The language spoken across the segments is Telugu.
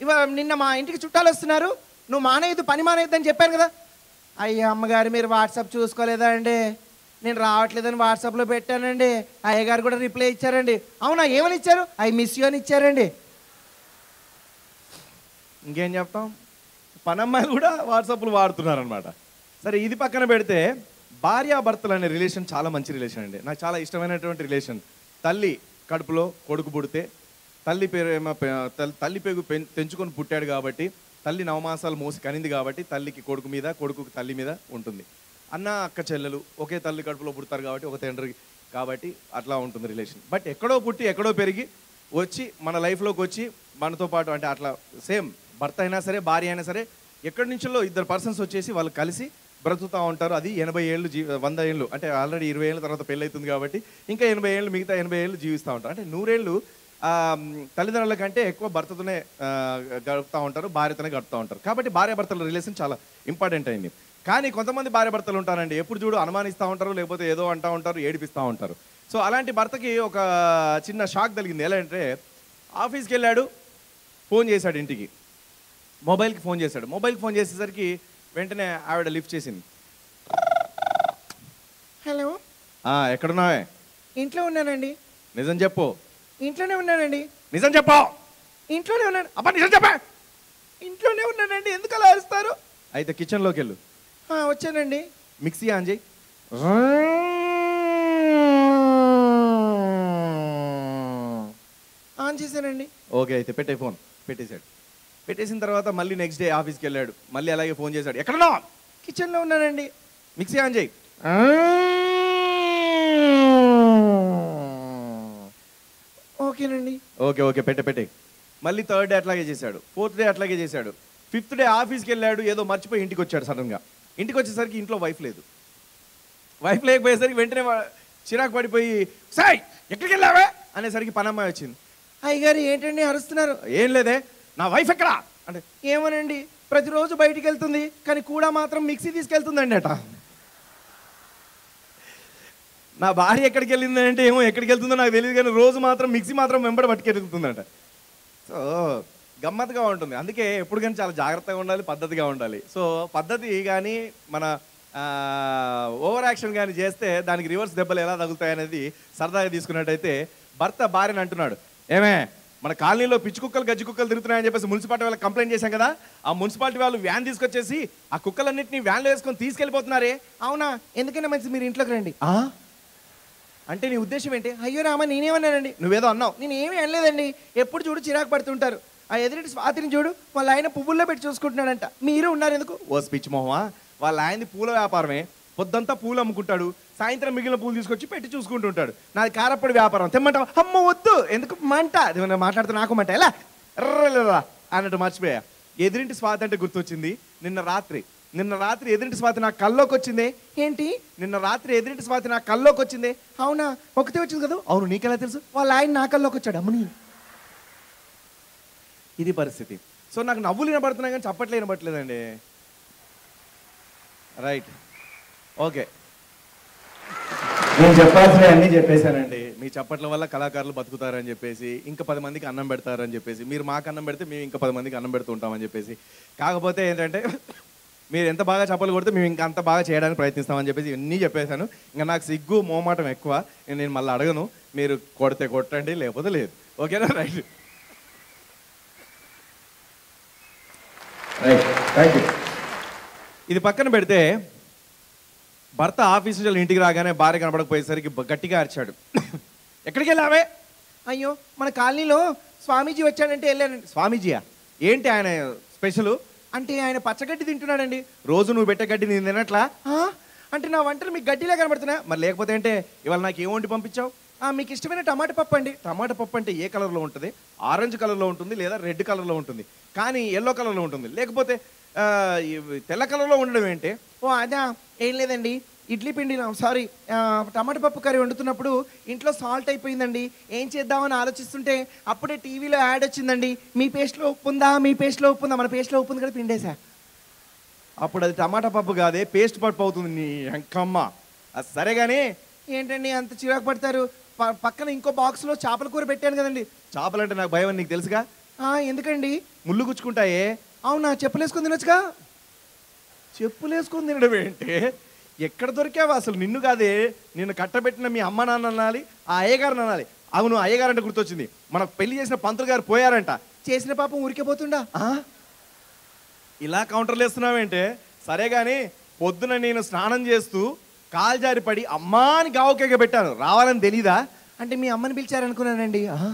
ఇవ నిన్న మా ఇంటికి చుట్టాలు వస్తున్నారు నువ్వు మానేయద్దు పని మానేయద్దు అని చెప్పాను కదా అయ్యా అమ్మగారు మీరు వాట్సాప్ చూసుకోలేదా అండి నేను రావట్లేదని వాట్సాప్లో పెట్టానండి అయ్యగారు కూడా రిప్లై ఇచ్చారండి అవునా ఏమని ఇచ్చారు ఐ మిస్ యూ అని ఇచ్చారండి ఇంకేం చెప్తాం పనమ్మాయిలు కూడా వాట్సాప్లు వాడుతున్నారనమాట సరే ఇది పక్కన పెడితే భార్యాభర్తలు అనే రిలేషన్ చాలా మంచి రిలేషన్ అండి నాకు చాలా ఇష్టమైనటువంటి రిలేషన్ తల్లి కడుపులో కొడుకు పుడితే తల్లి పేరు ఏమో పె- తల్- తల్లి పేగు పెం- తెంచుకొని పుట్టాడు కాబట్టి తల్లి నవమాసాలు మోసి కనింది కాబట్టి తల్లికి కొడుకు మీద కొడుకుకి తల్లి మీద ఉంటుంది అన్న అక్క చెల్లెలు ఒకే తల్లి కడుపులో పుడతారు కాబట్టి ఒక తండ్రి కాబట్టి అట్లా ఉంటుంది రిలేషన్ బట్ ఎక్కడో పుట్టి ఎక్కడో పెరిగి వచ్చి మన లైఫ్లోకి వచ్చి మనతో పాటు అంటే అట్లా సేమ్ భర్త అయినా సరే భార్య అయినా సరే ఎక్కడి నుంచో ఇద్దరు పర్సన్స్ వచ్చేసి వాళ్ళు కలిసి బ్రతుకుతూ ఉంటారు అది ఎనభై ఏళ్ళు జీ వంద ఏళ్ళు అంటే ఆల్రెడీ ఇరవై ఏళ్ళ తర్వాత పెళ్ళి అవుతుంది కాబట్టి ఇంకా ఎనభై ఏళ్ళు మిగతా ఎనభై ఏళ్ళు జీవిస్తూ ఉంటారు అంటే నూరేళ్ళు ఆ, తల్లిదండ్రుల కంటే ఎక్కువ భర్తతోనే ఆ, గడుపుతూ ఉంటారు భార్యతోనే గడుపుతూ ఉంటారు కాబట్టి భార్య భర్తల రిలేషన్ చాలా ఇంపార్టెంట్ అయింది కానీ కొంతమంది భార్య భర్తలు ఉంటారండి ఎప్పుడు చూడు అనుమానిస్తూ ఉంటారు లేకపోతే ఏదో అంటూ ఉంటారు ఏడిపిస్తూ ఉంటారు సో అలాంటి భర్తకి ఒక చిన్న షాక్ కలిగింది ఎలా అంటే ఆఫీస్కి వెళ్ళాడు ఫోన్ చేశాడు ఇంటికి మొబైల్కి ఫోన్ చేశాడు మొబైల్కి ఫోన్ చేసేసరికి వెంటనే ఆవిడ లిఫ్ట్ చేసింది హలో "ఆ, ఎక్కడున్నావే ఇంట్లో ఉన్నానండి నిజం చెప్పు ఇంట్లోనే ఉన్నానండి నిజం చెప్పు ఇంట్లోనే ఉన్నాను అబ్బా నిజం చెప్పే ఇంట్లోనే ఉన్నానండి ఎందుకు అలా అరుస్తారు అయితే కిచెన్లోకి వెళ్ళు ఆ, వచ్చానండి మిక్సీ ఆన్ చేయి ఆన్ చేశానండి ఓకే అయితే పెట్టే ఫోన్ పెట్టేశాడు పెట్టేసిన తర్వాత మళ్ళీ నెక్స్ట్ డే ఆఫీస్కి వెళ్ళాడు మళ్ళీ అలాగే ఫోన్ చేశాడు ఎక్కడున్నావు కిచెన్లో ఉన్నానండి మిక్సీ ఆన్ చేయి ఓకేనండి ఓకే ఓకే పెట్టే పెట్టే మళ్ళీ థర్డ్ డే అట్లాగే చేశాడు ఫోర్త్ డే అట్లాగే చేశాడు ఫిఫ్త్ డే ఆఫీస్కి వెళ్ళాడు ఏదో మర్చిపోయి ఇంటికి వచ్చాడు సడన్గా ఇంటికి వచ్చేసరికి ఇంట్లో వైఫ్ లేదు వైఫ్ లేకపోయేసరికి వెంటనే వా- చిరాకు పడిపోయి సాయ్ ఎక్కడికి వెళ్ళావే అనేసరికి పనమ్మాయి వచ్చింది అయ్యగారు ఏంటండి అరుస్తున్నారు ఏం లేదే నా వైఫ్ ఎక్కడా అంటే ఏమోనండి ప్రతిరోజు బయటికి వెళ్తుంది కానీ కూడా మాత్రం మిక్సీ తీసుకెళ్తుందండి అట నా భార్య ఎక్కడికి వెళ్ళింది అంటే ఏమో ఎక్కడికి వెళ్తుందో నాకు తెలియదు కానీ రోజు మాత్రం మిక్సీ మాత్రం వెంబడి పట్టుకెళ్తుందంట సో గమ్మత్తుగా ఉంటుంది అందుకే ఎప్పుడు కానీ చాలా జాగ్రత్తగా ఉండాలి పద్ధతిగా ఉండాలి సో పద్ధతి కానీ మన ఓవర్ యాక్షన్ కానీ చేస్తే దానికి రివర్స్ దెబ్బలు ఎలా తగులుతాయి అనేది సరదాగా తీసుకున్నట్టయితే భర్త భార్యని అంటున్నాడు ఏమే మన కాలనీలో పిచ్చి కుక్కలు గజ్జి కుక్కలు తిరుగుతున్నాయని చెప్పేసి మున్సిపాలిటీ వాళ్ళకి కంప్లైంట్ చేశాం కదా ఆ మున్సిపాలిటీ వాళ్ళు వ్యాన్ తీసుకొచ్చేసి ఆ కుక్కలన్నింటినీ వ్యాన్లో వేసుకొని తీసుకెళ్ళిపోతున్నారే అవునా ఎందుకైనా మంచి మీరు ఇంట్లోకి రండి ఆ? అంటే నీ ఉద్దేశం ఏంటి అయ్యో రామ నేనేమన్నానండి నువ్వేదో అన్నావు నేను ఏమీ అనలేదండి ఎప్పుడు చూడు చిరాకు పడుతుంటారు ఆ ఎదుటి స్వాతిని చూడు వాళ్ళ ఆయన పువ్వుల్లో పెట్టి చూసుకుంటున్నాడంట మీరు ఉన్నారు ఎందుకు ఓ స్పిచ్ మొహమా వాళ్ళ ఆయనది పూల వ్యాపారమే పొద్దంతా పూలు అమ్ముకుంటాడు సాయంత్రం మిగిలిన పూలు తీసుకొచ్చి పెట్టి చూసుకుంటుంటాడు నాది కారప్పొడి వ్యాపారం తెమ్మంటావు అమ్మ వద్దు ఎందుకు మంట అది నేను మాట్లాడుతూ నాకు మంట ఎలా ఎర్రలేదా అన్నట్టు మర్చిపోయా ఎదురింటి స్వాతి అంటే గుర్తొచ్చింది నిన్న రాత్రి నిన్న రాత్రి ఎదురింటి స్వాతి నా కల్లోకి వచ్చిందే ఏంటి నిన్న రాత్రి ఎదురింటి స్వాతి నా కల్లోకి వచ్చిందే అవునా ఒకటే వచ్చింది కదా అవును నీకెలా తెలుసు వాళ్ళ ఆయన నాకల్లోకి వచ్చాడు అమ్మని ఇది పరిస్థితి సో నాకు నవ్వులు వినబడుతున్నాయి కానీ చప్పట్లు వినబడట్లేదండి రైట్ ఓకే నేను చెప్పాల్సిన అన్నీ చెప్పేశానండి మీ చప్పట్ల వల్ల కళాకారులు బతుకుతారని చెప్పేసి ఇంకా పది మందికి అన్నం పెడతారని చెప్పేసి మీరు మాకు అన్నం పెడితే మేము ఇంకా పది మందికి అన్నం పెడుతూ ఉంటామని చెప్పేసి కాకపోతే ఏంటంటే మీరు ఎంత బాగా చప్పలు కొడితే మేము ఇంకా అంత బాగా చేయడానికి ప్రయత్నిస్తామని చెప్పేసి ఇవన్నీ చెప్పేశాను ఇంకా నాకు సిగ్గు మోమాటం ఎక్కువ నేను మళ్ళీ అడగను మీరు కొడితే కొట్టండి లేకపోతే లేదు ఓకేనా రైట్ రైట్ థ్యాంక్ యూ ఇది పక్కన పెడితే భర్త ఆఫీస్ నుంచి ఇంటికి రాగానే భార్య కనపడకపోయేసరికి బ- గట్టిగా అరిచాడు ఎక్కడికి వెళ్ళావే అయ్యో మన కాలనీలో స్వామీజీ వచ్చాడంటే వెళ్ళానండి స్వామీజీయా ఏంటి ఆయన స్పెషల్ అంటే ఆయన పచ్చగడ్డి తింటున్నాడండి రోజు నువ్వు పెట్టే గడ్డి నేను తినట్లా ఆ? అంటే నా వంటలు మీకు గడ్డిలా కనబడుతున్నా మరి లేకపోతే అంటే ఇవాళ నాకు ఏం వండి పంపించావు ఆ, మీకు ఇష్టమైన టమాటా పప్పు అండి టమాటా పప్పు అంటే ఏ కలర్లో ఉంటుంది ఆరెంజ్ కలర్లో ఉంటుంది లేదా రెడ్ కలర్లో ఉంటుంది కానీ ఎల్లో కలర్లో ఉంటుంది లేకపోతే ఆ, ఇవి తెల్ల కలర్లో ఉండడం ఏంటి ఓ అదా ఏం లేదండి ఇడ్లీ పిండి సారీ టమాటా పప్పు కర్రీ వండుతున్నప్పుడు ఇంట్లో సాల్ట్ అయిపోయిందండి ఏం చేద్దామని ఆలోచిస్తుంటే అప్పుడే టీవీలో యాడ్ వచ్చిందండి మీ పేస్ట్లో ఉప్పు ఉందా మీ పేస్ట్లో ఉప్పు ఉందా మన పేస్ట్లో ఉప్పు ఉంది కదా పిండేసా అప్పుడు అది టమాటా పప్పు కాదే పేస్ట్ పప్పు అవుతుంది నీ అంకమ్మ అది సరే కానీ ఏంటండి అంత చిరాకు పడతారు ప- పక్కన ఇంకో బాక్స్లో చేపల కూర పెట్టాను కదండి చేపలంటే నాకు భయం అని నీకు తెలుసుగా ఆ, ఎందుకండి ముళ్ళు గుచ్చుకుంటాయే అవునా చెప్పులేసుకుని తినొచ్చుగా చెప్పులు వేసుకొని తినడం ఏంటి ఎక్కడ దొరికావు అసలు నిన్ను కాదే నిన్ను కట్టబెట్టిన మీ అమ్మ నాన్న అనాలి ఆ అయ్యగారిని అనాలి అవును అయ్యగారు అంటే గుర్తొచ్చింది మనకు పెళ్లి చేసిన పంతులు గారు పోయారంట చేసిన పాపం ఊరికే పోతుండా ఆ? ఇలా కౌంటర్లు వేస్తున్నావేంటే సరే కానీ పొద్దున నేను స్నానం చేస్తూ కాలు జారి పడి అమ్మా అని గావకేక పెట్టాను రావాలని తెలీదా అంటే మీ అమ్మని పిలిచారనుకున్నానండి ఆ?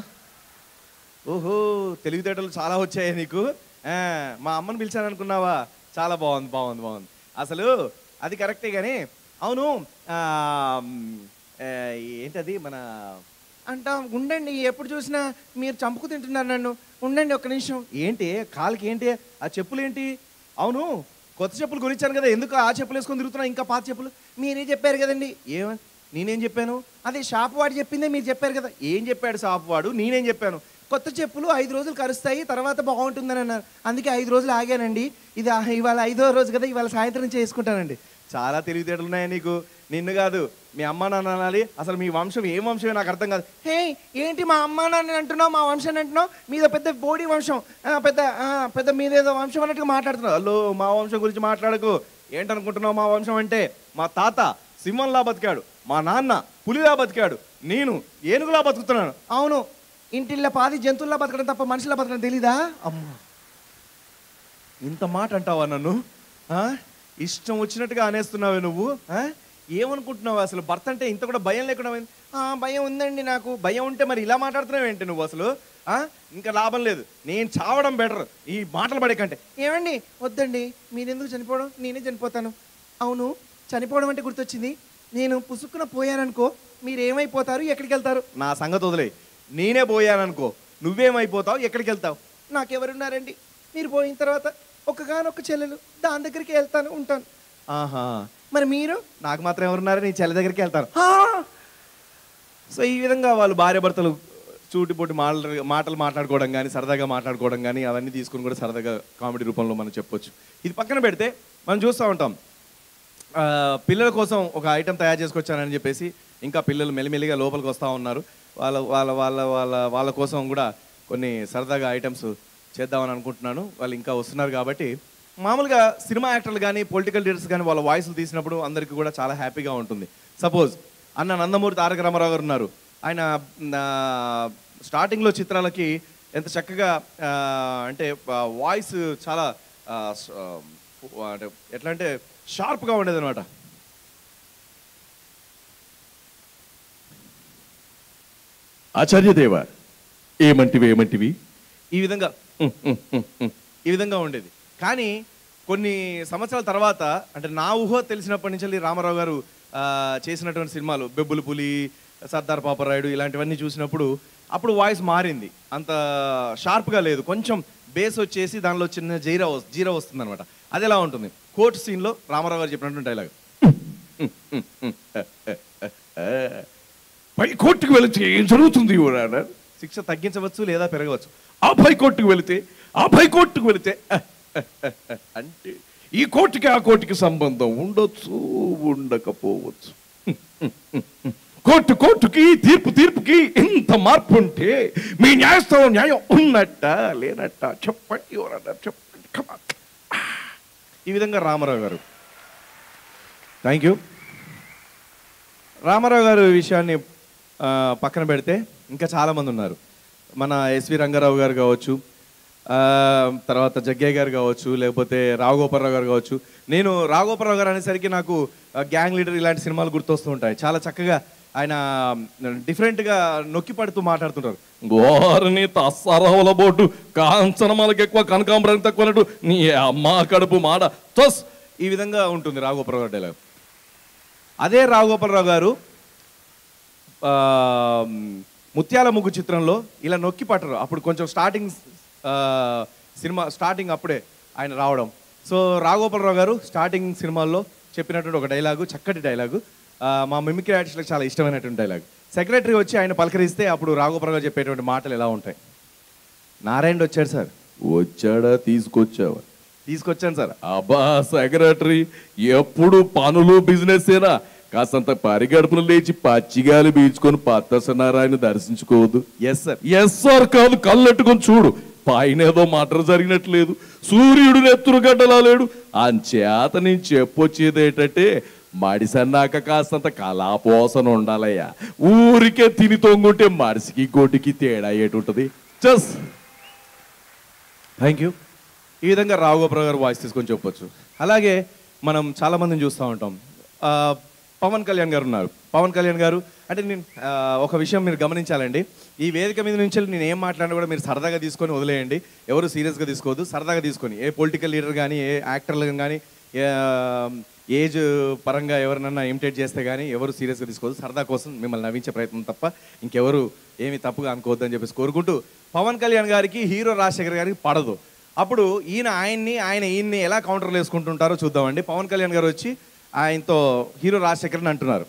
ఓహో తెలివితేటలు చాలా వచ్చాయి నీకు ఆ, మా అమ్మని పిలిచాను అనుకున్నావా చాలా బాగుంది బాగుంది బాగుంది అసలు అది కరెక్టే కానీ అవును ఆ, మ్, ఆ, ఏంటది మన అంట ఉండండి ఎప్పుడు చూసినా మీరు చంపుకు తింటున్నారు నన్ను ఉండండి ఒక్క నిమిషం ఏంటి కాలుకి ఏంటి ఆ చెప్పులు ఏంటి అవును కొత్త చెప్పులు కొనిచ్చాను కదా ఎందుకు ఆ చెప్పులు వేసుకొని తిరుగుతున్నా ఇంకా పాత చెప్పులు మీరే చెప్పారు కదండి ఏమ నేనేం చెప్పాను అదే షాప్ వాడు చెప్పిందే మీరు చెప్పారు కదా ఏం చెప్పాడు షాప్ వాడు నేనేం చెప్పాను కొత్త చెప్పులు ఐదు రోజులు కరుస్తాయి తర్వాత బాగుంటుందని అన్నారు అందుకే ఐదు రోజులు ఆగానండి ఇది ఆ- ఇవాళ ఐదో రోజు కదా ఇవాళ సాయంత్రం చేసుకుంటానండి చాలా తెలివితేటలు ఉన్నాయి నీకు నిన్ను కాదు మీ అమ్మ నాన్న అనాలి అసలు మీ వంశం ఏం వంశమే నాకు అర్థం కాదు హే ఏంటి మా అమ్మ నాన్న అంటున్నావు మా వంశాన్ని అంటున్నావు మీద పెద్ద బోడి వంశం ఆ, పెద్ద ఆ, పెద్ద మీదేదో వంశం అన్నట్టుగా మాట్లాడుతున్నావు హలో మా వంశం గురించి మాట్లాడకు ఏంటనుకుంటున్నావు మా వంశం అంటే మా తాత సింహంలా బతికాడు మా నాన్న పులిలా బతికాడు నేను ఏనుగులా బతుకుతున్నాను అవును ఇంటిల్లో పాది జంతువుల్లా బతకడం తప్ప మనుషులా బతకడం తెలీదా అమ్మా ఇంత మాట అంటావా నన్ను ఆ? ఇష్టం వచ్చినట్టుగా అనేస్తున్నావే నువ్వు ఆ? ఏమనుకుంటున్నావు అసలు భర్త అంటే ఇంత కూడా భయం లేకుండా పోయింది. ఆ, భయం ఉందండి నాకు భయం ఉంటే మరి ఇలా మాట్లాడుతున్నావు ఏంటి నువ్వు అసలు ఆ? ఇంకా లాభం లేదు నేను చావడం బెటర్ ఈ మాటలు పడే కంటే ఏమండి వద్దండి మీరెందుకు చనిపోవడం నేనే చనిపోతాను అవును చనిపోవడం అంటే గుర్తొచ్చింది నేను పుసుక్కున పోయాననుకో మీరు ఏమైపోతారు ఎక్కడికి వెళ్తారు నా సంగతి వదిలే నేనే పోయాననుకో నువ్వేమైపోతావు ఎక్కడికి వెళ్తావు నాకెవరున్నారండి మీరు పోయిన తర్వాత ఒక్కగానొక్క చెల్లెలు దాని దగ్గరికి వెళ్తాను ఉంటాను ఆహా మరి మీరు నాకు మాత్రం ఎవరున్నారు నీ చెల్లి దగ్గరికి వెళ్తాను ఆ! సో ఈ విధంగా వాళ్ళు భార్య భర్తలు చూటిపోటి మాటలు మాటలు మాట్లాడుకోవడం కానీ సరదాగా మాట్లాడుకోవడం కానీ అవన్నీ తీసుకుని కూడా సరదాగా కామెడీ రూపంలో మనం చెప్పొచ్చు ఇది పక్కన పెడితే మనం చూస్తూ ఉంటాం ఆ, పిల్లల కోసం ఒక ఐటెం తయారు చేసుకొచ్చానని చెప్పేసి ఇంకా పిల్లలు మెల్లిమెల్లిగా లోపలికి వస్తూ ఉన్నారు వాళ్ళ వాళ్ళ వాళ్ళ వాళ్ళ వాళ్ళ కోసం కూడా కొన్ని సరదాగా ఐటమ్స్ చేద్దామని అనుకుంటున్నాను వాళ్ళు ఇంకా వస్తున్నారు కాబట్టి మామూలుగా సినిమా యాక్టర్లు కానీ పొలిటికల్ లీడర్స్ కానీ వాళ్ళ వాయిస్లు తీసినప్పుడు అందరికీ కూడా చాలా హ్యాపీగా ఉంటుంది సపోజ్ అన్న నందమూరి తారక రామారావు గారు ఉన్నారు ఆయన ఆ, స్టార్టింగ్లో చిత్రాలకి ఎంత చక్కగా ఆ, అంటే వాయిస్ చాలా ఆ, స- ఆ, అంటే ఎట్లా అంటే షార్ప్గా ఉండేది అనమాట ఆచార్యదేవ ఏమంటివి ఏమంటివి ఈ విధంగా "ఉమ్, ఉమ్, ఉమ్, ఉమ్" ఈ విధంగా ఉండేది కానీ కొన్ని సంవత్సరాల తర్వాత అంటే నా ఊహ తెలిసినప్పటి నుంచి వెళ్ళి రామారావు గారు ఆ, చేసినటువంటి సినిమాలు బెబ్బులు పులి సర్దార్ పాపరాయుడు ఇలాంటివన్నీ చూసినప్పుడు అప్పుడు వాయిస్ మారింది అంత షార్ప్గా లేదు కొంచెం బేస్ వచ్చేసి దానిలో చిన్న జీరా వస్- జీరా వస్తుంది అనమాట అది ఎలా ఉంటుంది కోర్టు సీన్లో రామారావు గారు చెప్పినటువంటి డైలాగ్ పై కోర్టుకు వెళితే ఏం జరుగుతుంది యువర్ ఆనర్? శిక్ష తగ్గించవచ్చు లేదా పెరగవచ్చు ఆ పై కోర్టుకు వెళితే ఆ పై కోర్టుకు వెళితే అంటే ఈ కోర్టుకి ఆ కోర్టుకి సంబంధం ఉండొచ్చు ఉండకపోవచ్చు కోర్టు కోర్టుకి తీర్పు తీర్పుకి ఇంత మార్పు ఉంటే మీ న్యాయస్థానం న్యాయం ఉన్నట్ట లేనట్ట చెప్పండి యువర్ ఆనర్, చెప్పండి Come on. ఈ విధంగా రామారావు గారు థ్యాంక్ యూ రామారావు గారు విషయాన్ని ఆ, పక్కన పెడితే ఇంకా చాలామంది ఉన్నారు మన ఎస్వి రంగారావు గారు కావచ్చు ఆ, తర్వాత జగ్గయ్య గారు కావచ్చు లేకపోతే రాఘగోపాలరావు గారు కావచ్చు నేను రాఘగోపాలరావు గారు అనేసరికి నాకు ఆ, గ్యాంగ్ లీడర్ ఇలాంటి సినిమాలు గుర్తొస్తూ ఉంటాయి చాలా చక్కగా ఆయన డిఫరెంట్గా నొక్కి పడుతూ మాట్లాడుతుంటారు గోరని తస్సరవల బోటు కాంచనమాలకి ఎక్కువ కనకాంబరం తక్కువ అన్నట్టు నీ అమ్మ కడుపు మాడ తస్ ఈ విధంగా ఉంటుంది రాఘగోపాలరావు గారి డైలాగ్ అదే రాఘగోపాలరావు గారు ఆ, ముత్యాల ముగ్గు చిత్రంలో ఇలా నొక్కి పట్టరు అప్పుడు కొంచెం స్టార్టింగ్ ఆ, సినిమా స్టార్టింగ్ అప్పుడే ఆయన రావడం సో రాఘగోపాలరావు గారు స్టార్టింగ్ సినిమాల్లో చెప్పినటువంటి ఒక డైలాగు చక్కటి డైలాగు ఆ, మా మిమిక్రీ ఆర్టిస్టులకు చాలా ఇష్టమైనటువంటి డైలాగ్ సెక్రటరీ వచ్చి ఆయన పలకరిస్తే అప్పుడు రాఘగోపాలరావు గారు చెప్పేటువంటి మాటలు ఎలా ఉంటాయి నారాయణ వచ్చాడు సార్ వచ్చాడా తీసుకొచ్చావా తీసుకొచ్చాను సార్ అబ్బా సెక్రటరీ ఎప్పుడు పనులు బిజినెస్ ఏనా కాసంత పరిగడుపున లేచి పచ్చిగాలి పీల్చుకొని పత్త సనారాయణ దర్శించుకోవద్దు ఎస్ సార్ ఎస్ సార్ కాదు కళ్ళెట్టుకొని చూడు పైన ఏదో మటర్ జరిగినట్లేదు సూర్యుడు నెత్తురు గడ్డలా లేడు అంచేత నేను చెప్పొచ్చేది ఏంటంటే మడిసన్నాక కాస్తంత కళాపోసన ఉండాలయ్యా ఊరికే తిని తొంగుంటే మడిసికి గొడ్డుకి తేడా ఏటుంటది జస్ట్ థ్యాంక్ యూ ఈ విధంగా రావు గోపాల్ గారు వాయిస్ తీసుకొని చెప్పొచ్చు అలాగే మనం చాలా మందిని చూస్తూ ఉంటాం ఆ, పవన్ కళ్యాణ్ గారు ఉన్నారు పవన్ కళ్యాణ్ గారు అంటే నేను ఆ, ఒక విషయం మీరు గమనించాలండి ఈ వేదిక మీద నుంచి నేను ఏం మాట్లాడినా కూడా మీరు సరదాగా తీసుకొని వదిలేయండి ఎవరు సీరియస్గా తీసుకోవద్దు సరదాగా తీసుకొని ఏ పొలిటికల్ లీడర్ కానీ ఏ యాక్టర్లు కానీ ఏజ్ పరంగా ఎవరినన్నా ఇమిటేట్ చేస్తే కానీ ఎవరు సీరియస్గా తీసుకోవద్దు సరదా కోసం మిమ్మల్ని నవ్వించే ప్రయత్నం తప్ప ఇంకెవరు ఏమి తప్పుగా అనుకోవద్దు అని చెప్పేసి కోరుకుంటూ పవన్ కళ్యాణ్ గారికి హీరో రాజశేఖర్ గారికి పడదు అప్పుడు ఈయన ఆయన్ని ఆయన ఈయన్ని ఎలా కౌంటర్లు వేసుకుంటుంటారో చూద్దామండి పవన్ కళ్యాణ్ గారు వచ్చి ఆయనతో హీరో రాజశేఖర్ని అంటున్నారు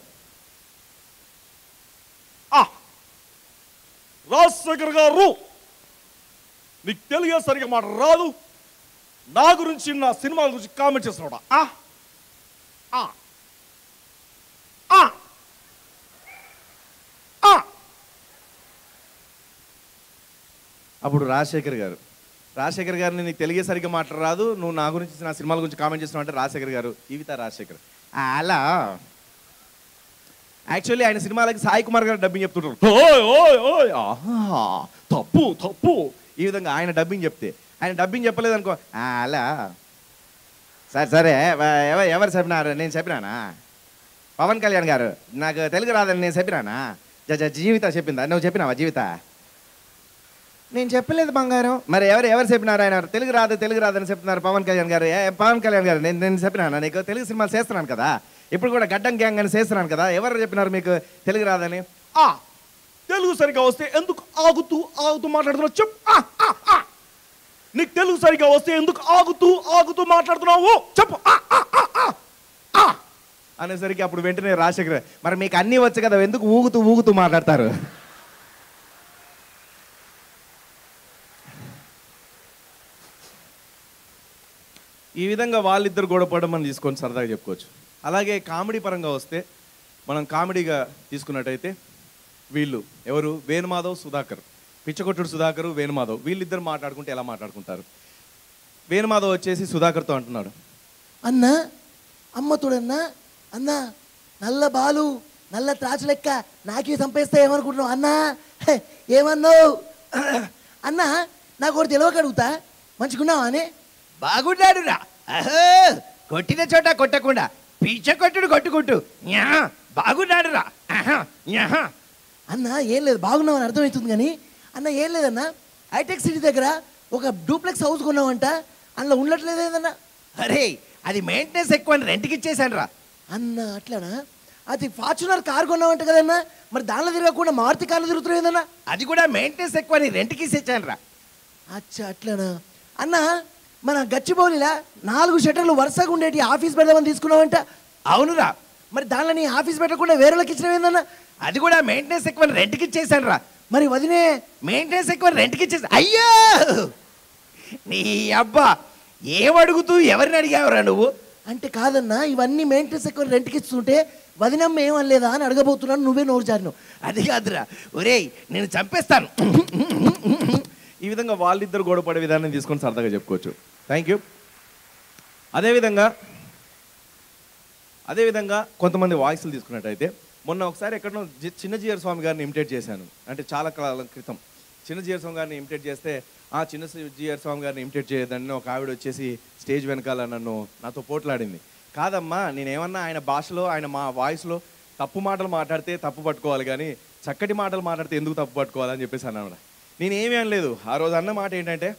ఆ రాజశేఖర్ గారు నీకు తెలియ సరిగా మాట రాదు నా గురించి నా సినిమాల గురించి కామెంట్ చేస్తున్నాడా ఆ ఆ ఆ ఆ అప్పుడు రాజశేఖర్ గారు రాజశేఖర్ గారిని నీకు తెలియ సరిగ్గా మాట్లాడరాదు నువ్వు నా గురించి నా సినిమాల గురించి కామెంట్ చేస్తున్నావు అంటే రాజశేఖర్ గారు ఈవిత రాజశేఖర్ "ఆ, అలా యాక్చువల్లీ ఆయన సినిమాలకి సాయి కుమార్ గారు డబ్బింగ్ చెప్తుంటారు ఓయ్ ఓయ్ ఓయ్ ఆహా తప్పు తప్పు ఈ విధంగా ఆయన డబ్బింగ్ చెప్తే ఆయన డబ్బింగ్ చెప్పలేదు అనుకో "ఆ, అలా సరే సరే ఎవ- ఎవ- ఎవరు చెప్పినారు నేను చెప్పినానా పవన్ కళ్యాణ్ గారు నాకు తెలుగు రాదని నేను చెప్పినానా జ జ- జీవిత చెప్పిందా నువ్వు చెప్పినావా జీవిత నేను చెప్పలేదు బంగారం మరి ఎవరు ఎవరు చెప్పినారు ఆయన తెలుగు రాదు తెలుగు రాదని చెప్తున్నారు పవన్ కళ్యాణ్ గారు ఏ పవన్ కళ్యాణ్ గారు నేను నేను చెప్పినానా నీకు తెలుగు సినిమాలు చేస్తున్నాను కదా ఇప్పుడు కూడా గడ్డం గ్యాంగ్ అని చేస్తున్నాను కదా ఎవరు చెప్పినారు మీకు తెలుగు రాదని ఆ తెలుగు సరిగా వస్తే ఎందుకు ఆగుతూ ఆగుతూ మాట్లాడుతున్నావు చెప్పు ఆ, ఆ, ఆ. నీకు తెలుగు సరిగా వస్తే ఎందుకు ఆగుతూ ఆగుతూ మాట్లాడుతున్నావు చెప్పు ఆ, ఆ, ఆ, ఆ. ఆ. అనేసరికి అప్పుడు వెంటనే రాజశేఖర్ మరి మీకు అన్నీ వచ్చు కదా ఎందుకు ఊగుతూ ఊగుతూ మాట్లాడతారు ఈ విధంగా వాళ్ళిద్దరు గొడవపడడం మనం తీసుకొని సరదాగా చెప్పుకోవచ్చు అలాగే కామెడీ పరంగా వస్తే మనం కామెడీగా తీసుకున్నట్టయితే వీళ్ళు ఎవరు వేణుమాధవ్ సుధాకర్ పిచ్చకొట్టుడు సుధాకర్ వేణుమాధవ్ వీళ్ళిద్దరు మాట్లాడుకుంటే ఎలా మాట్లాడుకుంటారు వేణుమాధవ్ వచ్చేసి సుధాకర్తో అంటున్నాడు అన్న అమ్మ తోడన్న అన్న నల్ల బాలు నల్ల త్రాచు లెక్క నాకే చంపేస్తే ఏమనుకుంటున్నావు అన్నా హె, ఏమన్నావు అన్న నాకు ఒకటి తెలియక అడుగుతా మంచిగున్నావా అని బాగున్నాడు రా కొట్టిన చోట కొట్టకుండా పిచ్చ కొట్టుడు కొట్టుకుంటూ న్యా, బాగున్నాడు రా ఆహా, న్యాహా. అన్న ఏం లేదు బాగున్నావని అర్థమవుతుంది కానీ అన్న ఏం లేదన్న హైటెక్ సిటీ దగ్గర ఒక డూప్లెక్స్ హౌస్ కొన్నావంట అందులో ఉండట్లేదు ఏదన్నా అరే అది మెయింటెనెన్స్ ఎక్కువ అని రెంట్కి ఇచ్చేసాను రా అన్న అట్లానా అది ఫార్చునర్ కార్ కొన్నావంట కదన్నా మరి దానిలో తిరగకుండా మారుతి కార్లు తిరుగుతున్నావు ఏదన్నా అది కూడా మెయింటెనెన్స్ ఎక్కువ అని రెంట్కి ఇచ్చేసాను రా అచ్చా అట్లనా అన్న మన గచ్చిబౌలిలా నాలుగు షట్టర్లు వరుసగా ఉండేటి ఆఫీస్ పెడదామని తీసుకున్నావంట అవునురా మరి దానిలో నీ ఆఫీస్ పెట్టకుండా వేరేళ్ళకి ఇచ్చినవి ఏందన్న అది కూడా మెయింటెనెన్స్ ఎక్కువ అని రెంట్కి ఇచ్చేసాను రా మరి వదినే మెయింటెనెన్స్ ఎక్కువ అని రెంట్కి ఇచ్చేసా అయ్యో నీ అబ్బా ఏం అడుగుతూ ఎవరిని అడిగావురా నువ్వు అంటే కాదన్నా ఇవన్నీ మెయింటెనెన్స్ ఎక్కువ రెంట్కి ఇస్తుంటే వదినమ్మ ఏమనలేదా అని అడగబోతున్నాను నువ్వే నోరు జారినావు అది కాదురా ఒరేయ్ నేను చంపేస్తాను ఈ విధంగా వాళ్ళిద్దరు గొడవపడే విధానం తీసుకొని సరదాగా చెప్పుకోవచ్చు థ్యాంక్ యూ అదేవిధంగా అదేవిధంగా కొంతమంది వాయిస్లు తీసుకున్నట్టయితే మొన్న ఒకసారి ఎక్కడో జి- చిన్న జీఆర్ స్వామి గారిని ఇమిటేట్ చేశాను అంటే చాలా కాలం క్రితం చిన్న జీఆర్ స్వామి గారిని ఇమిటేట్ చేస్తే ఆ చిన్న జీఆర్ స్వామి గారిని ఇమిటేట్ చేయదని ఒక ఆవిడ వచ్చేసి స్టేజ్ వెనకాల నన్ను నాతో పోట్లాడింది కాదమ్మా నేనేమన్నా ఆయన భాషలో ఆయన మా వాయిస్లో తప్పు మాటలు మాట్లాడితే తప్పు పట్టుకోవాలి కానీ చక్కటి మాటలు మాట్లాడితే ఎందుకు తప్పు పట్టుకోవాలని చెప్పేసి అన్నాడు నేనేమీ అనలేదు ఆ రోజు అన్న మాట ఏంటంటే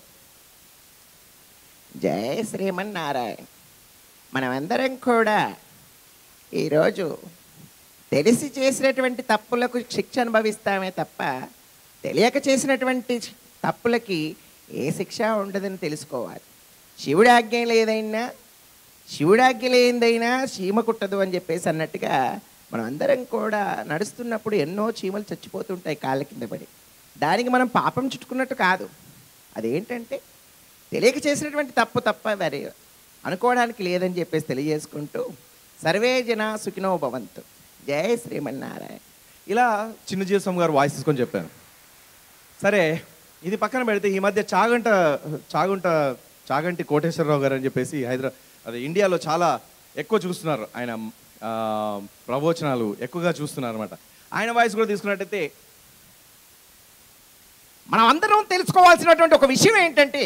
జై శ్రీమన్నారాయణ మనమందరం కూడా ఈరోజు తెలిసి చేసినటువంటి తప్పులకు శిక్ష అనుభవిస్తామే తప్ప తెలియక చేసినటువంటి తప్పులకి ఏ శిక్ష ఉండదని తెలుసుకోవాలి శివుడి ఆజ్ఞ లేదైనా శివుడి ఆజ్ఞ లేనిదైనా చీమ కుట్టదు అని చెప్పేసి అన్నట్టుగా మనం అందరం కూడా నడుస్తున్నప్పుడు ఎన్నో చీమలు చచ్చిపోతుంటాయి కాళ్ళ కింద పడి దానికి మనం పాపం చుట్టుకున్నట్టు కాదు అదేంటంటే తెలియక చేసినటువంటి తప్పు తప్ప మరి అనుకోవడానికి లేదని చెప్పేసి తెలియజేసుకుంటూ సర్వే జన సుఖినో భవంతు జయ శ్రీమన్నారాయణ ఇలా చిన్న జీఎస్ఎం గారు వాయిస్ తీసుకొని చెప్పాను సరే ఇది పక్కన పెడితే ఈ మధ్య చాగంట చాగుంట చాగంటి కోటేశ్వరరావు గారు అని చెప్పేసి హైదరాబాద్ అదే ఇండియాలో చాలా ఎక్కువ చూస్తున్నారు ఆయన ఆ, ప్రవచనాలు ఎక్కువగా చూస్తున్నారు అనమాట ఆయన వాయిస్ కూడా తీసుకున్నట్టయితే మనం అందరం తెలుసుకోవాల్సినటువంటి ఒక విషయం ఏంటంటే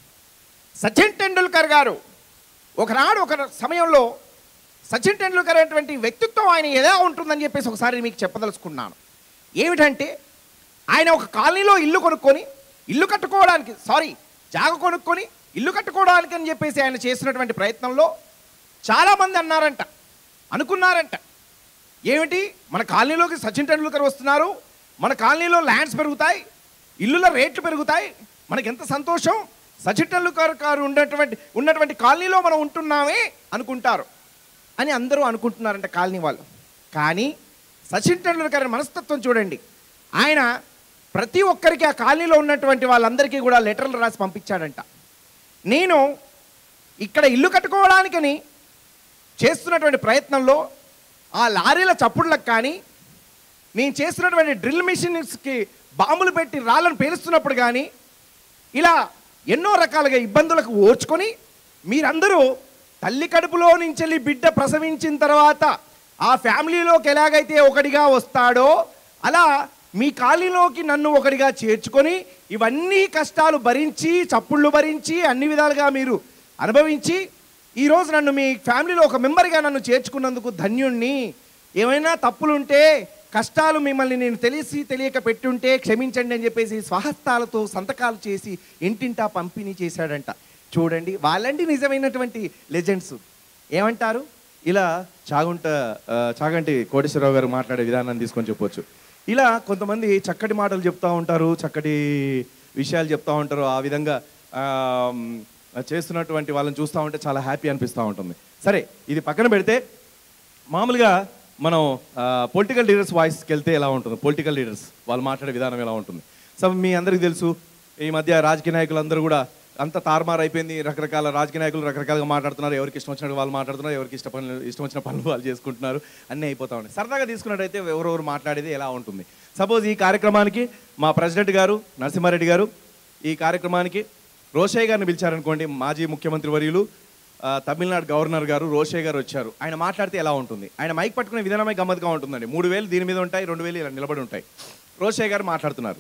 సచిన్ టెండూల్కర్ గారు ఒకనాడు ఒక సమయంలో సచిన్ టెండూల్కర్ అనేటువంటి వ్యక్తిత్వం ఆయన ఎలా ఉంటుందని చెప్పేసి ఒకసారి మీకు చెప్పదలుచుకున్నాను ఏమిటంటే ఆయన ఒక కాలనీలో ఇల్లు కొనుక్కొని ఇల్లు కట్టుకోవడానికి సారీ జాగ కొనుక్కొని ఇల్లు కట్టుకోవడానికి అని చెప్పేసి ఆయన చేసినటువంటి ప్రయత్నంలో చాలామంది అన్నారంట అనుకున్నారంట ఏమిటి మన కాలనీలోకి సచిన్ టెండూల్కర్ వస్తున్నారు మన కాలనీలో ల్యాండ్స్ పెరుగుతాయి ఇల్లుల రేట్లు పెరుగుతాయి మనకి ఎంత సంతోషం సచిన్ టెండూల్కర్ గారు ఉన్నటువంటి ఉన్నటువంటి కాలనీలో మనం ఉంటున్నామే అనుకుంటారు అని అందరూ అనుకుంటున్నారంట కాలనీ వాళ్ళు కానీ సచిన్ టెండూల్కర్ మనస్తత్వం చూడండి ఆయన ప్రతి ఒక్కరికి ఆ కాలనీలో ఉన్నటువంటి వాళ్ళందరికీ కూడా లెటర్లు రాసి పంపించాడంట నేను ఇక్కడ ఇల్లు కట్టుకోవడానికని చేస్తున్నటువంటి ప్రయత్నంలో ఆ లారీల చప్పుళ్ళకు కానీ నేను చేస్తున్నటువంటి డ్రిల్ మిషన్స్కి బాంబులు పెట్టి రాళ్ళను పేలుస్తున్నప్పుడు కానీ ఇలా ఎన్నో రకాలుగా ఇబ్బందులకు ఓర్చుకొని మీరందరూ తల్లి కడుపులో నుంచి బిడ్డ ప్రసవించిన తర్వాత ఆ ఫ్యామిలీలోకి ఎలాగైతే ఒకటిగా వస్తాడో అలా మీ కాలనీలోకి నన్ను ఒకటిగా చేర్చుకొని ఇవన్నీ కష్టాలు భరించి చప్పుళ్ళు భరించి అన్ని విధాలుగా మీరు అనుభవించి ఈరోజు నన్ను మీ ఫ్యామిలీలో ఒక మెంబర్గా నన్ను చేర్చుకున్నందుకు ధన్యుణ్ణి ఏమైనా తప్పులుంటే కష్టాలు మిమ్మల్ని నేను తెలిసి తెలియక పెట్టుంటే క్షమించండి అని చెప్పేసి స్వహస్తాలతో సంతకాలు చేసి ఇంటింటా పంపిణీ చేశాడంట చూడండి వాళ్ళంటి నిజమైనటువంటి లెజెండ్స్ ఏమంటారు ఇలా చాగుంట ఆ, చాగంటి కోటేశ్వరరావు గారు మాట్లాడే విధానాన్ని తీసుకొని చెప్పొచ్చు ఇలా కొంతమంది చక్కటి మాటలు చెప్తా ఉంటారు చక్కటి విషయాలు చెప్తా ఉంటారు ఆ విధంగా ఆ, మ్, చేస్తున్నటువంటి వాళ్ళని చూస్తూ ఉంటే చాలా హ్యాపీ అనిపిస్తూ ఉంటుంది సరే ఇది పక్కన పెడితే మామూలుగా మనం పొలిటికల్ లీడర్స్ వాయిస్కి వెళ్తే ఎలా ఉంటుంది పొలిటికల్ లీడర్స్ వాళ్ళు మాట్లాడే విధానం ఎలా ఉంటుంది సో మీ అందరికీ తెలుసు ఈ మధ్య రాజకీయ నాయకులు అందరూ కూడా అంత తారుమారు అయిపోయింది రకరకాల రాజకీయ నాయకులు రకరకాలుగా మాట్లాడుతున్నారు ఎవరికి ఇష్టం వచ్చినట్టు వాళ్ళు మాట్లాడుతున్నారు ఎవరికి ఇష్ట పనులు ఇష్టం వచ్చిన పనులు వాళ్ళు చేసుకుంటున్నారు అన్నీ అయిపోతా ఉన్నాయి సరదాగా తీసుకున్నట్టయితే ఎవరెవరు మాట్లాడేది ఎలా ఉంటుంది సపోజ్ ఈ కార్యక్రమానికి మా ప్రెసిడెంట్ గారు నరసింహారెడ్డి గారు ఈ కార్యక్రమానికి రోషయ్య గారిని పిలిచారనుకోండి మాజీ ముఖ్యమంత్రి వర్యులు ఆ, తమిళనాడు గవర్నర్ గారు రోషయ్య గారు వచ్చారు ఆయన మాట్లాడితే ఎలా ఉంటుంది ఆయన మైక్ పట్టుకునే విధానమే గమ్మత్తుగా ఉంటుందండి మూడు వేలు దీని మీద ఉంటాయి రెండు వేలు ఇలా నిలబడి ఉంటాయి రోషయ్య గారు మాట్లాడుతున్నారు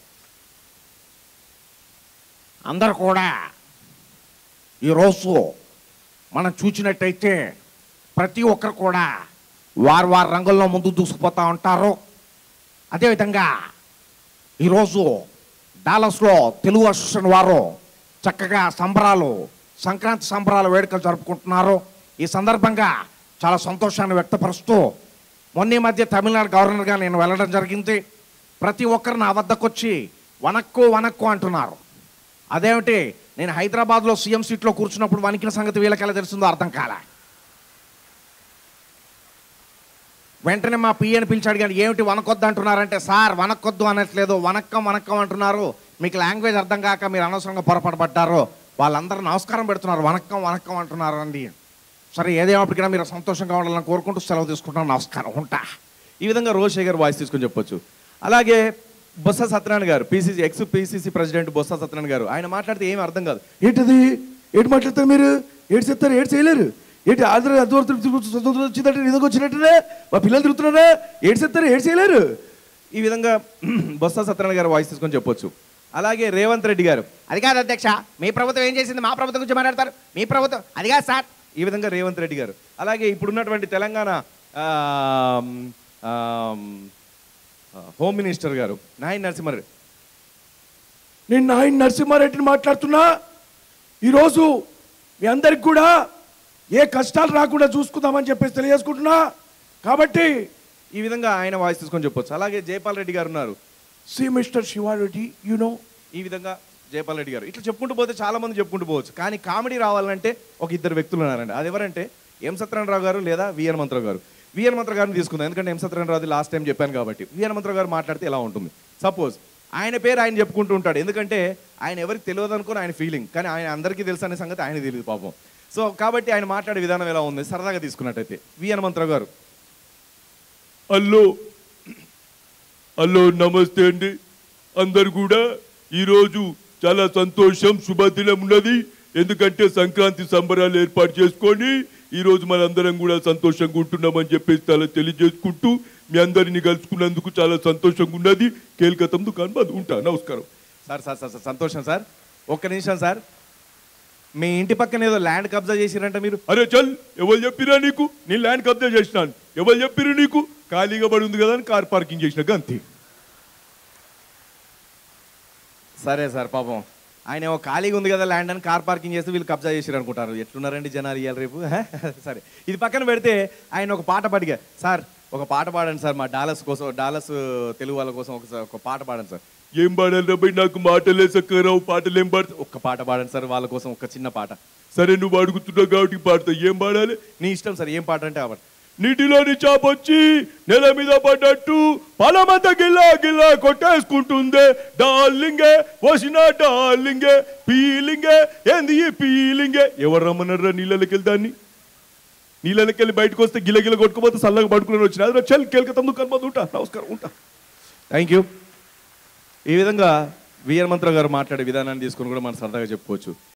అందరు కూడా ఈరోజు మనం చూసినట్టయితే ప్రతి ఒక్కరు కూడా వారు వారి రంగుల్లో ముందు దూసుకుపోతూ ఉంటారు అదేవిధంగా ఈరోజు డాలస్లో తెలుగు అసోసియేషన్ వారు చక్కగా సంబరాలు సంక్రాంతి సంబరాల వేడుకలు జరుపుకుంటున్నారు ఈ సందర్భంగా చాలా సంతోషాన్ని వ్యక్తపరుస్తూ మొన్న ఈ మధ్య తమిళనాడు గవర్నర్గా నేను వెళ్ళడం జరిగింది ప్రతి ఒక్కరు నా వద్దకు వచ్చి వనక్కు వనక్కు అంటున్నారు అదేమిటి నేను హైదరాబాద్లో సీఎం సీట్లో కూర్చున్నప్పుడు వణికిన సంగతి వీళ్ళకెలా తెలుస్తుందో అర్థం కాలే వెంటనే మా పియ్యని పిలిచాడు కానీ ఏమిటి వనకొద్దు అంటున్నారంటే సార్ వనకొద్దు అనట్లేదు వనక్కం వనక్కం అంటున్నారు మీకు లాంగ్వేజ్ అర్థం కాక మీరు అనవసరంగా పొరపాటు పడ్డారు వాళ్ళందరూ నమస్కారం పెడుతున్నారు వనక్కం వనక్కం అంటున్నారు అండి సరే ఏదేమప్పటికైనా మీరు సంతోషంగా ఉండాలని కోరుకుంటూ సెలవు తీసుకుంటున్నాను నమస్కారం ఉంటా ఈ విధంగా రోషయ్య గారు వాయిస్ తీసుకొని చెప్పొచ్చు అలాగే బొత్స సత్యనారాయణ గారు PCC ex PCC president Botsa Satyanarayana గారు ఆయన మాట్లాడితే ఏమి అర్థం కాదు ఏంటది ఏంటి మాట్లాడతారు మీరు ఏడు చెప్తారు ఏడు చేయలేరు ఏంటి ఆంధ్ర అద్వర్థం స్వతంత్రం వచ్చిందంటే నిజంగా వచ్చినట్టునే మా పిల్లలు తిరుగుతున్నారా ఏడు చెప్తారు ఏడు చేయలేరు ఈ విధంగా బొత్స సత్యనారాయణ గారు వాయిస్ తీసుకొని చెప్పొచ్చు అలాగే రేవంత్ రెడ్డి గారు అది కాదు అధ్యక్ష మీ ప్రభుత్వం ఏం చేసింది మా ప్రభుత్వం గురించి మాట్లాడతారు మీ ప్రభుత్వం అది కాదు సార్ ఈ విధంగా రేవంత్ రెడ్డి గారు అలాగే ఇప్పుడున్నటువంటి తెలంగాణ ఆ, ఆ, హోమ్ మినిస్టర్ గారు నాయన్ నరసింహారెడ్డి నేను నాయన నరసింహారెడ్డిని మాట్లాడుతున్నా ఈరోజు మీ అందరికి కూడా ఏ కష్టాలు రాకుండా చూసుకుందామని చెప్పేసి తెలియజేసుకుంటున్నా కాబట్టి ఈ విధంగా ఆయన వాయిస్ తీసుకొని చెప్పొచ్చు అలాగే జయపాల్ రెడ్డి గారు ఉన్నారు see mister Siva Reddy you know ఈ విధంగా జయపాల్ రెడ్డి గారు ఇట్లా చెప్పుకుంటూ పోతే చాలా మంది చెప్పుకుంటూ పోవచ్చు కానీ కామెడీ రావాలంటే ఒక ఇద్దరు వ్యక్తులు ఉన్నారండి అది ఎవరంటే ఎం సత్యనారాయణరావు గారు లేదా విఎన్ మంత్రావు గారు విఎన్ మంత్ర గారిని తీసుకుందాం ఎందుకంటే ఎం సత్యనారాయణరావు లాస్ట్ టైం చెప్పాను కాబట్టి విఎన్ మంత్ర గారు మాట్లాడితే ఎలా ఉంటుంది సపోజ్ ఆయన పేరు ఆయన చెప్పుకుంటూ ఉంటాడు ఎందుకంటే ఆయన ఎవరికి తెలియదు అనుకుని ఆయన ఫీలింగ్ కానీ ఆయన అందరికీ తెలుసు అనే సంగతి ఆయన తెలియదు పాపం సో కాబట్టి ఆయన మాట్లాడే విధానం ఎలా ఉంది సరదాగా తీసుకున్నట్టయితే విఎన్ మంత్రావు గారు హలో హలో నమస్తే అండి అందరు కూడా ఈరోజు చాలా సంతోషం శుభదినం ఉన్నది ఎందుకంటే సంక్రాంతి సంబరాలు ఏర్పాటు చేసుకొని ఈ రోజు మనందరం కూడా సంతోషంగా ఉంటున్నామని చెప్పేసి చాలా తెలియజేసుకుంటూ మీ అందరిని కలుసుకున్నందుకు చాలా సంతోషంగా ఉన్నది కేల్కతం దుకాణం బంద్ ఉంటా నమస్కారం సార్ సార్ సార్ సార్, సంతోషం సార్ ఒక్క నిమిషం సార్ మీ ఇంటి పక్కన ఏదో ల్యాండ్ కబ్జా చేసిరంట మీరు అరే చల్ ఎవరు చెప్పిరా నీకు నేను ల్యాండ్ కబ్జా చేసినాను ఎవరు చెప్పిరు నీకు ఖాళీగా పడి ఉంది కదా అని కార్ పార్కింగ్ చేసిన అంతే సరే సార్ పాపం ఆయన ఏమో ఖాళీగా ఉంది కదా ల్యాండ్ అని కార్ పార్కింగ్ చేస్తే వీళ్ళు కబ్జా చేసిరు అనుకుంటారు ఎట్లున్నారండి జనాలు ఇవాళ రేపు హ? సరే ఇది పక్కన పెడితే ఆయన ఒక పాట పాడిగా సార్ ఒక పాట పాడండి సార్ మా డాలస్ కోసం డాలస్ తెలుగు వాళ్ళ కోసం ఒక ఒక పాట పాడండి సార్ ఏం పాడాలి రాబాయ్ నాకు మాటలే సక్కరావు పాటలు ఏం పాడతా ఒక్క పాట పాడండి సార్ వాళ్ళ కోసం ఒక చిన్న పాట సరే నువ్వు అడుగుతున్నావు కాబట్టి పాడతా ఏం పాడాలి నీ ఇష్టం సార్ ఏం పాట అంటే ఆ పాట నీటిలోని చాపొచ్చి నెల మీద పడ్డట్టు పలమంత గిల్లా గిల్లా కొట్టేసుకుంటుందే డార్లింగే వసిన డార్లింగే పీలింగే ఏంది ఈ పీలింగే ఎవరు రమ్మన్నారా నీళ్ళకి వెళ్దాన్ని నీళ్ళకి వెళ్ళి బయటకు వస్తే గిల గిల కొట్టుకుపోతే చల్లగా పడుకుని వచ్చిన అది చల్ కేల్కతం కనపదు ఉంటా నమస్కారం ఉంటా థ్యాంక్ యూ ఈ విధంగా వియర్ మంత్ర గారు మాట్లాడే విధానాన్ని తీసుకొని కూడా మనం సరదాగా చెప్పుకోవచ్చు